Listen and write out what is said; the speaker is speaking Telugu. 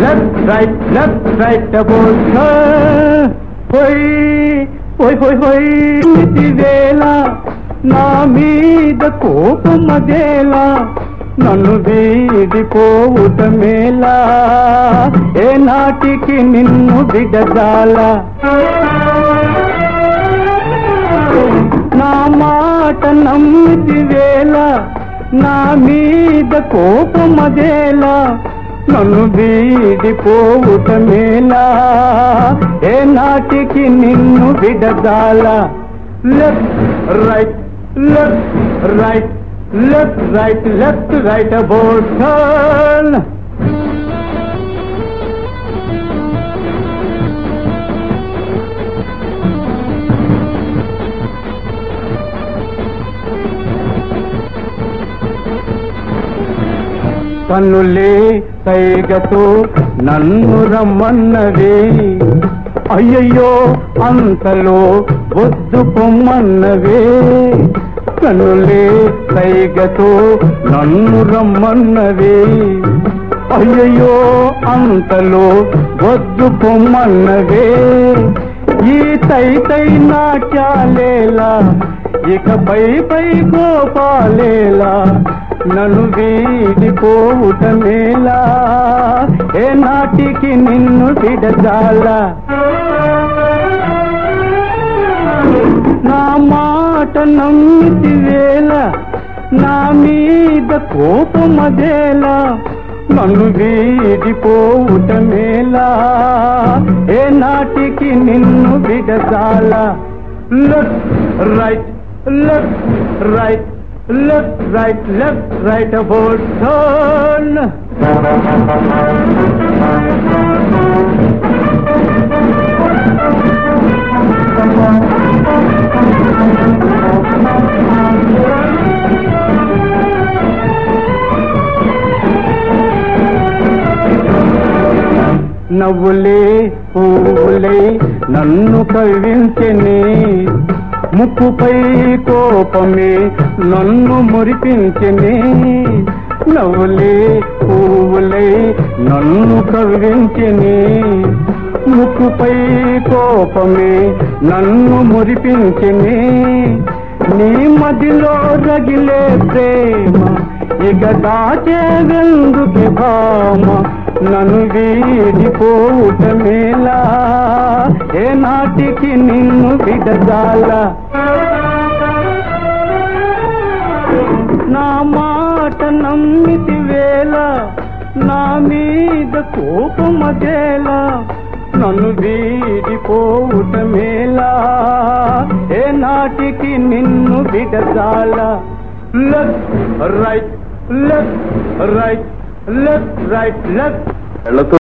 left right left right about హోయ్ హోయ్ హోయ్ హోయ్ ఇది వేళ నా మీద కోపమదేలా నన్ను వీడిపోవుట మేలా ఏ నాటికి నిన్ను విడదాల నా మాట నమ్మితి వేళ నా మీద కోపమదేలా నన్ను వీడిపోవుట మేలా ఏ నాటికి నిన్ను విడదాల left right left right left right left right about turn కన్నులే సైగతో నన్ను రమ్మన్నవి అయ్యయ్యో అంతలో వద్దు పొమ్మన్నవే కన్నులే సైగతో నన్ను రమ్మన్నవి అయ్యయ్యో అంతలో వద్దు పొమ్మన్నవే ఈ తై తై నాట్యాలేలా ఇక పై పై గోపాలేలా నన్ను వీడిపోవుట మేలా ఏ నాటికి నిన్ను విడజాల నా మాట నమ్మితి వేళ నా మీద కోపమదేలా నన్ను వీడిపోవుట మేలా ఏ నాటికి నిన్ను విడజాల left right left right left right left right about turn నవ్వులే పువ్వులే నన్ను కవించని ముక్కుపై కోపమే నన్ను మురిపించని నవ్వులే పువ్వులై నన్ను కవించని ముక్కుపై కోపమే నన్ను మురిపించని నీ మదిలో రగిలే ప్రేమ ఇక దాచేవెందుకు భామ నన్ను వీడిపోవుట మేలా ఏ నాటికి నిన్ను విడజాల నా మాట నమ్మితి వేళ నా మీద కోపమదేలా నన్ను వీడిపోవుట మేలా ఏ నాటికి నిన్ను విడజాల left right left right left right left